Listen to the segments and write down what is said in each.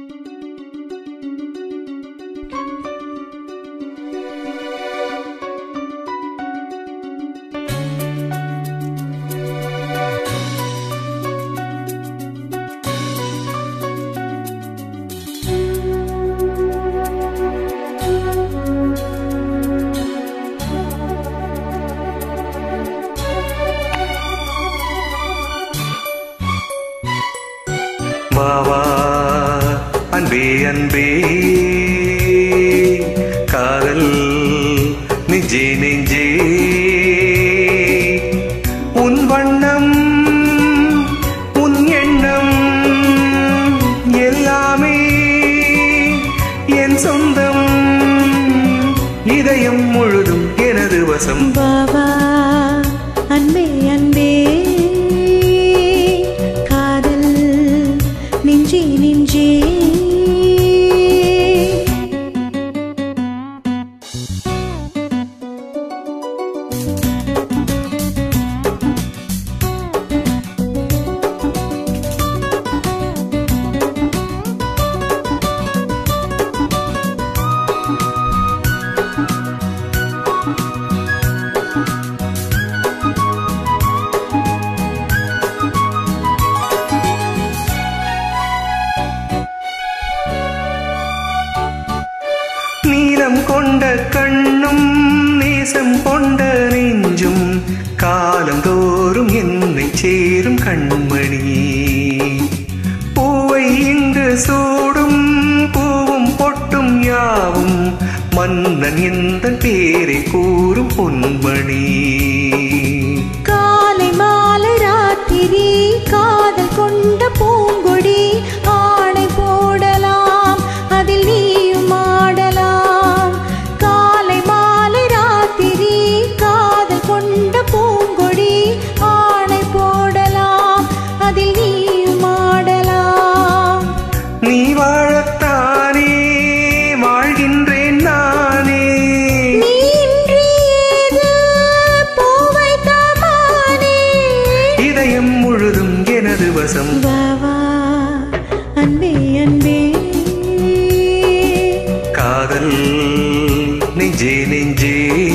வா வா அன்பே அன்பே காதல் நெஞ்சே நெஞ்சே உன் வண்ணம் உன் எண்ணம் எல்லாமே என் சொந்தம் இதயம் முழுதும் எனது வசம் பாவா அன்பே அன்பே காதல் நெஞ்சே நெஞ்சே நீலம் கொண்ட கண்ணும் நேசம் கொண்ட நெஞ்சும் காலந்தோறும் என்னை சேரும் கண்மணி பூவை இங்கு சூடும் பூவும் பொட்டும் யாவும் மன்னன் எந்த பேரை கூறும் பொன்மணி காலை மாலை ராத்திரி காதல் கொண்ட பூங்கொடி ஆணை போடலாம் அதில் நீயும் ஆடலாம் காலை மாலை ராத்திரி காதல் கொண்ட பூங்கொடி ஆணை போடலாம் அதில் நீயும் ஆடலாம் நீ வாழத்தானே வாழ்கின்றேன் நானே நீ இன்றி ஏது பூவை தாமானே இதயம் முழுதும் எனது வசம் வா வா அன்பே அன்பே காதல் நெஞ்சே நெஞ்சே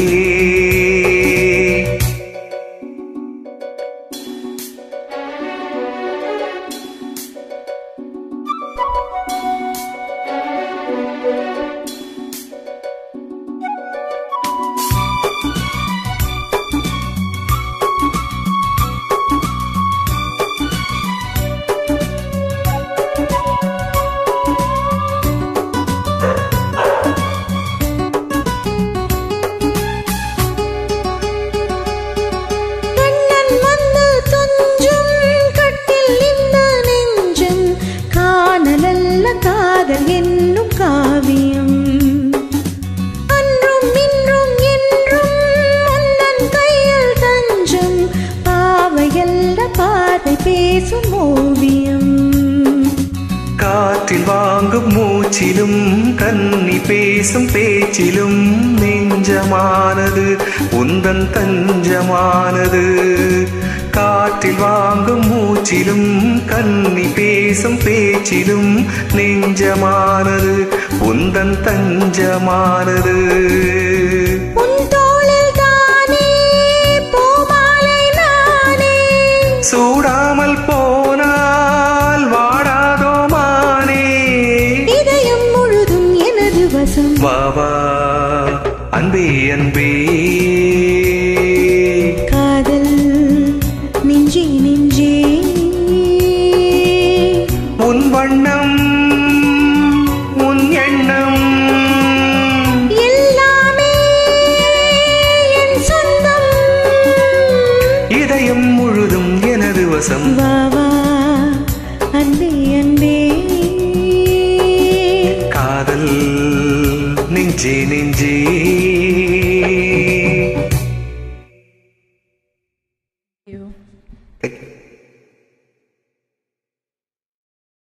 கண்ணன் வந்து துஞ்சும் கட்டில் இந்த நெஞ்சம் காணலல்ல காதல் என்னும் காவியம் அன்றும் இன்றும் என்றும் உந்தன் கையில் தஞ்சம் பாவையல்ல பாதை பேசும் ஓவியம் காற்றில் வாங்கும் மூச்சிலும் கன்னி பேசும் பேச்சிலும் நெஞ்சமானது உந்தன் தஞ்சமானது காற்றில் வாங்கும் மூச்சிலும் கன்னி பேசும் பேச்சிலும் நெஞ்சமானது உந்தன் தஞ்சமானது உன் தோளில் தானே பூமாலை நானே சூடாமல் போனால் வாடாதோ மானே இதயம் முழுதும் எனது வசம் வா வா அன்பே அன்பே காதல் நெஞ்சே நெஞ்சே உன் வண்ணம் உன் எண்ணம் எல்லாமே என் சொந்தம் இதயம் முழுதும் எனது வசம் வா வா அன்பே அன்பே காதல் நெஞ்சே நெஞ்சே